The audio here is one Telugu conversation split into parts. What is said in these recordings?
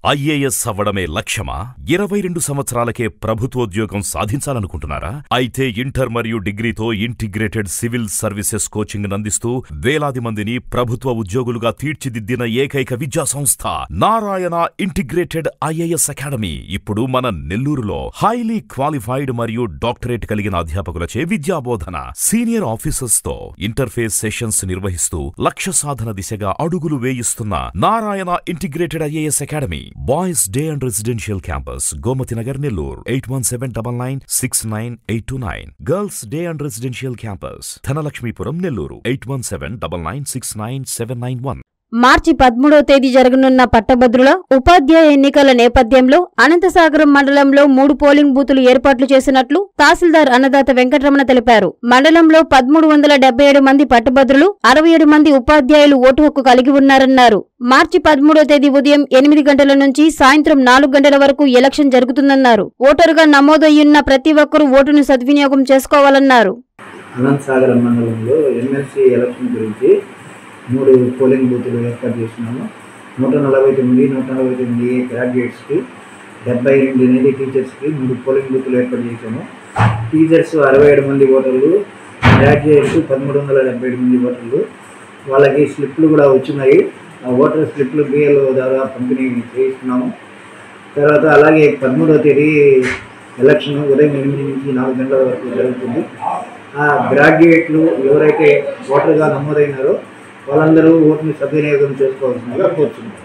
ఐఏఎస్ అవ్వడమే లక్ష్యమా ఇరవై రెండు సంవత్సరాలకే ప్రభుత్వోద్యోగం సాధించాలనుకుంటున్నారా అయితే ఇంటర్ మరియు డిగ్రీతో ఇంటిగ్రేటెడ్ సివిల్ సర్వీసెస్ కోచింగ్ అందిస్తూ వేలాది మందిని ప్రభుత్వ ఉద్యోగులుగా తీర్చిదిద్దిన ఏకైక విద్యా సంస్థ నారాయణ ఇంటిగ్రేటెడ్ ఐఏఎస్ అకాడమీ ఇప్పుడు మన నెల్లూరులో హైలీ క్వాలిఫైడ్ మరియు డాక్టరేట్ కలిగిన అధ్యాపకులచే విద్యాబోధన సీనియర్ ఆఫీసర్స్ తో ఇంటర్ఫేస్ సెషన్స్ నిర్వహిస్తూ లక్ష్య సాధన దిశగా అడుగులు వేయిస్తున్న Narayana integrated IAS academy boys day and residential campus Gomathi Nagar Nellore eight one seven double nine six nine eight two nine girls day and residential campus Dhanalakshmipuram Nellore eight one seven double nine six nine seven nine one మార్చి పదమూడవ తేదీ జరగనున్న పట్టభద్రుల ఉపాధ్యాయ ఎన్నికల నేపథ్యంలో అనంతసాగరం మండలంలో మూడు పోలింగ్ బూతులు ఏర్పాట్లు చేసినట్లు తహసీల్దార్ అన్నదాత వెంకటరమణ తెలిపారు మండలంలో పదమూడు వందల డెబ్బై ఏడు మంది పట్టభద్రులు అరవై ఏడు మంది ఉపాధ్యాయులు ఓటు హక్కు కలిగి ఉన్నారన్నారు మార్చి పదమూడవ తేదీ ఉదయం ఎనిమిది గంటల నుంచి సాయంత్రం నాలుగు గంటల వరకు ఎలక్షన్ జరుగుతుందన్నారు ఓటరుగా నమోదయ్యున్న ప్రతి ఒక్కరూ ఓటును సద్వినియోగం చేసుకోవాలన్నారు అనంతసాగరం మండలంలో ఎమ్మెల్సీ ఎలక్షన్ గురించి మూడు పోలింగ్ బూతులు ఏర్పాటు చేసినాము నూట నలభై తొమ్మిది నూట నలభై తొమ్మిది గ్రాడ్యుయేట్స్కి డెబ్బై రెండు ఎనిమిది టీచర్స్కి మూడు పోలింగ్ బూతులు ఏర్పాటు చేశాము టీచర్స్ అరవై ఏడు మంది ఓటర్లు గ్రాడ్యుయేట్స్ పదమూడు వందల డెబ్బై ఏడు మంది ఓటర్లు వాళ్ళకి స్లిప్లు కూడా వచ్చినాయి ఆ ఓటర్ స్లిప్లు బిఎల్ ద్వారా పంపిణీ చేయిస్తున్నాము తర్వాత అలాగే పదమూడవ తేదీ ఎలక్షన్ ఉదయం ఎనిమిది నుంచి నాలుగు గంటల వరకు జరుగుతుంది ఆ గ్రాడ్యుయేట్లు ఎవరైతే ఓటర్గా నమోదైనారో వాళ్ళందరూ ఓటుని సద్వినియోగం చేసుకోవాల్సిందిగా కోరుతున్నాం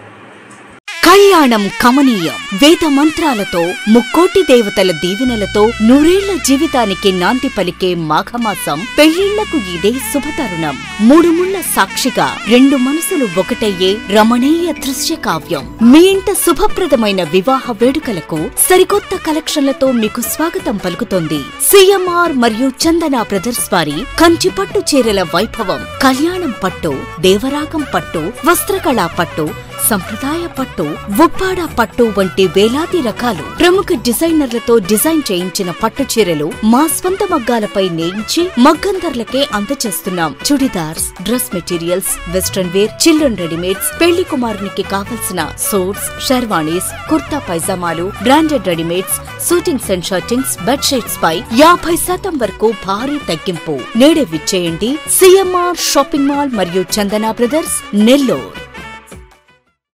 కళ్యాణం కమనీయం వేద మంత్రాలతో ముక్కోటి దేవతల దీవెనలతో నూరేళ్ల జీవితానికి నాంది పలికే మాఘమాసం పెళ్లిళ్లకు ఇదే శుభతరుణం మూడు ముళ్ల సాక్షిగా రెండు మనసులు ఒకటయ్యే రమణీయ దృశ్య కావ్యం మీ ఇంట శుభప్రదమైన వివాహ వేడుకలకు సరికొత్త కలెక్షన్లతో మీకు స్వాగతం పలుకుతోంది సిఎంఆర్ మరియు చందన బ్రదర్స్ వారి కంచి పట్టు చీరల వైభవం కళ్యాణం పట్టు దేవరాగం పట్టు వస్త్రకళా పట్టు సంప్రదాయ పట్టు ఉప్పాడ పట్టు వంటి వేలాది రకాలు ప్రముఖ డిజైనర్లతో డిజైన్ చేయించిన పట్టు చీరలు మా స్వంత మగ్గాలపై నేయించి మగ్గం ధరలకే అందచేస్తున్నాం chudidars dress materials western wear children readymades పెళ్లి కుమారునికి కావలసిన సూట్స్ షెర్వాణీస్ కుర్తా పైజామాలు branded readymades suitings and shirtings bedsheets పై యాభై శాతం వరకు భారీ తగ్గింపు నేడే విచ్చేయండి సిఎంఆర్ షాపింగ్ మాల్ మరియు చందన బ్రదర్స్ నెల్లూరు